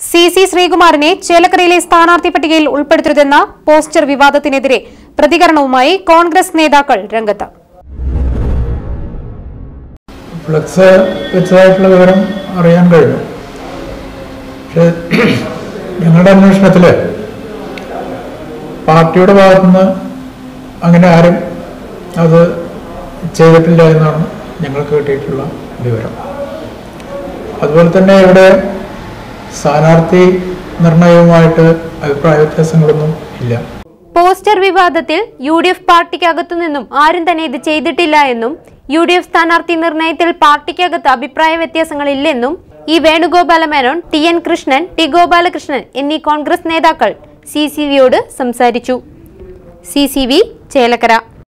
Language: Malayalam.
സി സി ശ്രീകുമാറിനെ ചേലക്കരയിലെ സ്ഥാനാർത്ഥി പട്ടികയിൽ ഉൾപ്പെടുത്തരുതെന്ന പോസ്റ്റർ വിവാദത്തിനെതിരെ പ്രതികരണവുമായി കോൺഗ്രസ് നേതാക്കൾ രംഗത്ത് ഫ്ലക്സ് വെച്ചതായിട്ടുള്ള വിവരം അറിയാൻ കഴിഞ്ഞു പക്ഷെ ഞങ്ങളുടെ അന്വേഷണത്തിൽ പാർട്ടിയുടെ ഭാഗത്തുനിന്ന് അങ്ങനെ ആരും അത് ചെയ്തിട്ടില്ല എന്നാണ് ഞങ്ങൾക്ക് കിട്ടിയിട്ടുള്ള വിവരം അതുപോലെ തന്നെ ഇവിടെ സ്ഥാനാർത്ഥി നിർണയവുമായിട്ട് അഭിപ്രായ വ്യത്യാസങ്ങളൊന്നും ഇല്ല പോസ്റ്റർ വിവാദത്തിൽ യു ഡി എഫ് പാർട്ടിക്കകത്തു നിന്നും ആരും തന്നെ ഇത് ചെയ്തിട്ടില്ല എന്നും യു ഡി എഫ് സ്ഥാനാർത്ഥി നിർണയത്തിൽ പാർട്ടിക്കകത്ത് അഭിപ്രായ വ്യത്യാസങ്ങളില്ലെന്നും E Venugopala Menon T N Krishnan T Gopalakrishnan എന്നീ കോൺഗ്രസ് നേതാക്കൾ സി സി വിയോട് സംസാരിച്ചു സി സി വി ചേലക്കര